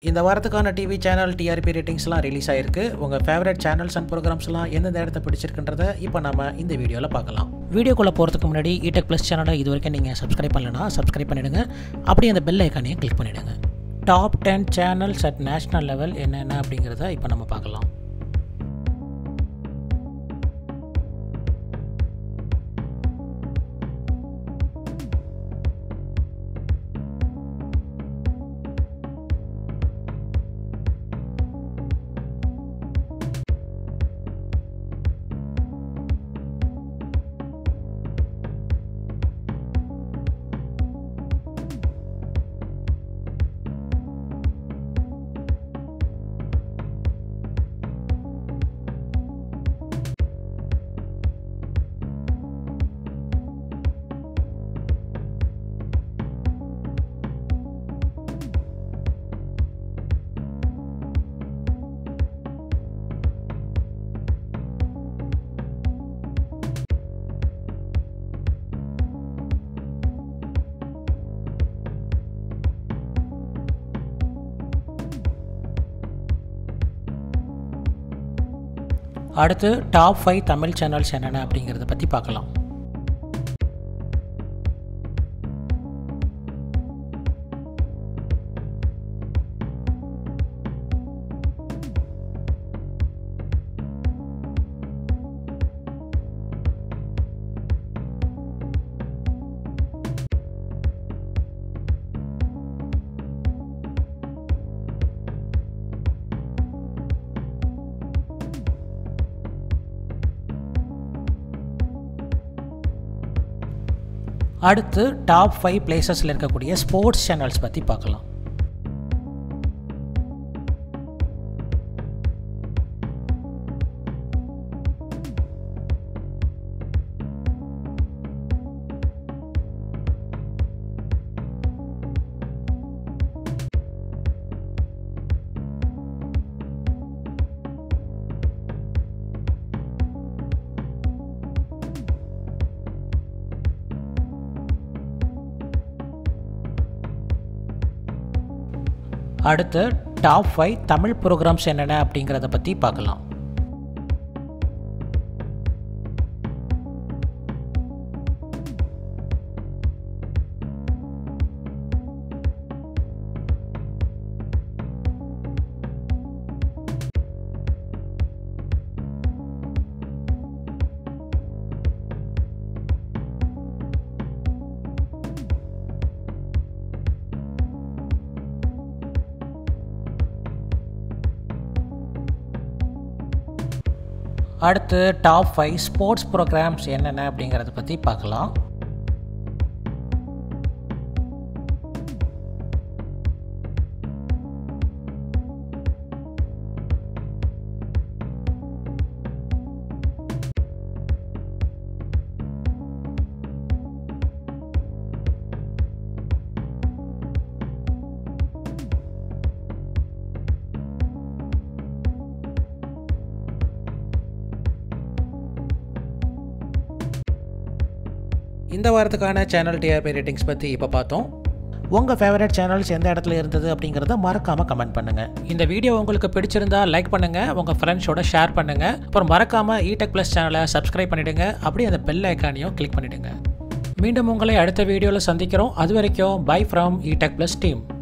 இந்த வாரத்துக்கான TV channel TRP ரேட்டிங்ஸ்லாம் ரிலீஸ் ஆயிருக்கு உங்கள் ஃபேவரட் சேனல்ஸ் அண்ட் ப்ரோக்ராம்ஸ்லாம் எந்தெந்த இடத்த பிடிச்சிருக்குன்றத இப்போ நம்ம இந்த வீடியோவில் பார்க்கலாம் வீடியோக்குள்ளே போகிறதுக்கு முன்னாடி இடெக் ப்ளஸ் சேனலை இது வரைக்கும் நீங்கள் சப்ஸ்கிரைப் பண்ணலனா சப்ஸ்கிரைப் பண்ணிடுங்க அப்படியே அந்த பெல் ஐக்கானையும் கிளிக் பண்ணிவிடுங்க top ten channels at national level என்னென்ன அப்படிங்கிறத இப்போ நம்ம பார்க்கலாம் அடுத்து டாப் ஃபைவ் தமிழ் சேனல்ஸ் என்னென்ன அப்படிங்கிறத பற்றி பார்க்கலாம் அடுத்து டாப் ஃபைவ் பிளேசஸில் இருக்கக்கூடிய ஸ்போர்ட்ஸ் சேனல்ஸ் பற்றி பார்க்கலாம் அடுத்து டாப் ஃபைவ் தமிழ் ப்ரோக்ராம்ஸ் என்னென்ன அப்படிங்கிறத பற்றி பார்க்கலாம் அடுத்து டாப் ஃபைவ் ஸ்போர்ட்ஸ் ப்ரோக்ராம்ஸ் என்னென்ன அப்படிங்கிறத பற்றி பார்க்கலாம் இந்த வாரத்துக்கான சேனல் டிஆர்பி ரேட்டிங்ஸ் பற்றி இப்போ பார்த்தோம் உங்கள் ஃபேவரட் சேனல்ஸ் எந்த இடத்துல இருந்தது அப்படிங்கிறத மறக்காமல் கமெண்ட் பண்ணுங்கள் இந்த வீடியோ உங்களுக்கு பிடிச்சிருந்தா லைக் பண்ணுங்கள் உங்கள் ஃப்ரெண்ட்ஸோட ஷேர் பண்ணுங்கள் அப்புறம் மறக்காமல் இடெக் ப்ளஸ் சேனலை சப்ஸ்கிரைப் பண்ணிவிடுங்க அப்படியே அந்த பெல் ஐக்கானையும் கிளிக் பண்ணிவிடுங்க மீண்டும் உங்களை அடுத்த வீடியோவில் சந்திக்கிறோம் அது வரைக்கும் bye from Etech plus team